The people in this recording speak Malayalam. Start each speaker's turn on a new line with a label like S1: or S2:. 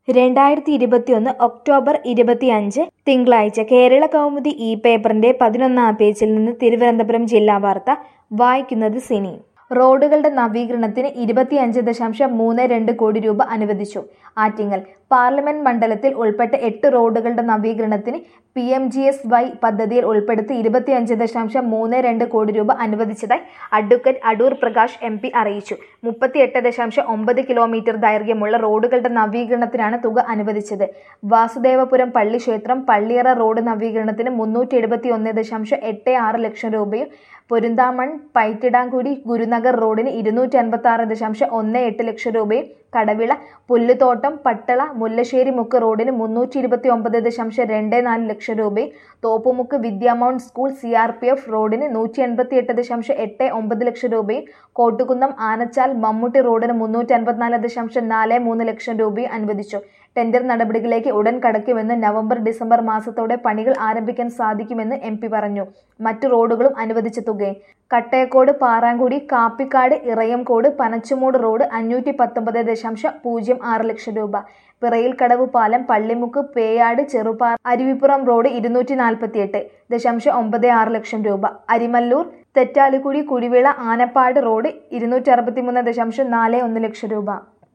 S1: രണ്ടായിരത്തി ഇരുപത്തിയൊന്ന് ഒക്ടോബർ ഇരുപത്തിയഞ്ച് തിങ്കളാഴ്ച കേരള കൗമുദി ഇ പേപ്പറിന്റെ പതിനൊന്നാം പേജിൽ നിന്ന് തിരുവനന്തപുരം ജില്ലാ വാർത്ത വായിക്കുന്നത് സിനി റോഡുകളുടെ നവീകരണത്തിന് ഇരുപത്തിയഞ്ച് ദശാംശം മൂന്ന് രണ്ട് കോടി രൂപ അനുവദിച്ചു ആറ്റിങ്ങൽ പാർലമെന്റ് മണ്ഡലത്തിൽ ഉൾപ്പെട്ട എട്ട് റോഡുകളുടെ നവീകരണത്തിന് P M G S Y പദ്ധതിയിൽ ഉൾപ്പെടുത്തി ഇരുപത്തിയഞ്ച് ദശാംശം മൂന്ന് രണ്ട് കോടി രൂപ അനുവദിച്ചതായി advocate Adoor Prakash M P അറിയിച്ചു മുപ്പത്തിയെട്ട് ദശാംശം ഒമ്പത് കിലോമീറ്റർ ദൈർഘ്യമുള്ള റോഡുകളുടെ നവീകരണത്തിനാണ് തുക അനുവദിച്ചത് വാസുദേവപുരം പള്ളി ക്ഷേത്രം പള്ളിയറ റോഡ് നവീകരണത്തിന് മുന്നൂറ്റി എഴുപത്തി ഒന്ന് ദശാംശം എട്ട് ആറ് ലക്ഷം രൂപയും പൊരുന്താമൺ പൈറ്റിടാങ്കുടി ഗുരുനഗർ റോഡിന് ഇരുന്നൂറ്റി അൻപത്തി ആറ് ദശാംശം ഒന്ന് എട്ട് ലക്ഷം രൂപയും കടവിള പുല്ലുതോട്ടം പട്ടള മുല്ലശ്ശേരി മുക്ക് റോഡിന് മുന്നൂറ്റി ഇരുപത്തി ഒമ്പത് ദശാംശം രണ്ട് നാല് ലക്ഷം രൂപയും Thoppumukku Vidyamount school C R P F റോഡിന് നൂറ്റി എൺപത്തി എട്ട് ദശാംശം എട്ട് ഒമ്പത് ലക്ഷം രൂപയും കോട്ടുകുന്നം ആനച്ചാൽ മമ്മൂട്ടി റോഡിന് മുന്നൂറ്റി അൻപത്തിനാല് ദശാംശം നാല് മൂന്ന് ലക്ഷം രൂപയും അനുവദിച്ചു ടെൻഡർ നടപടികളിലേക്ക് ഉടൻ കടക്കുമെന്ന് നവംബർ ഡിസംബർ മാസത്തോടെ പണികൾ ആരംഭിക്കാൻ സാധിക്കുമെന്ന് എം പി പറഞ്ഞു മറ്റു റോഡുകളും അനുവദിച്ച തുകയും കട്ടയക്കോട് പാറാങ്കുടി കാപ്പിക്കാട് ഇറയംകോട് പനച്ചുമൂട് റോഡ് അഞ്ഞൂറ്റി പത്തൊമ്പത് ദശാംശം പൂജ്യം ആറ് ലക്ഷം രൂപ പിറയിൽ കടവ് പാലം പള്ളിമുക്ക് പേയാട് ചെറുപാറ അരുവിപ്പുറം റോഡ് ഇരുന്നൂറ്റി നാൽപ്പത്തിയെട്ട് ദശാംശം ഒമ്പത് ആറ് ലക്ഷം രൂപ അരിമല്ലൂർ തെറ്റാലിക്കുടി കുടിവിള ആനപ്പാട് റോഡ് ഇരുന്നൂറ്റി അറുപത്തിമൂന്ന് ദശാംശം നാല് ഒന്ന് ലക്ഷം രൂപ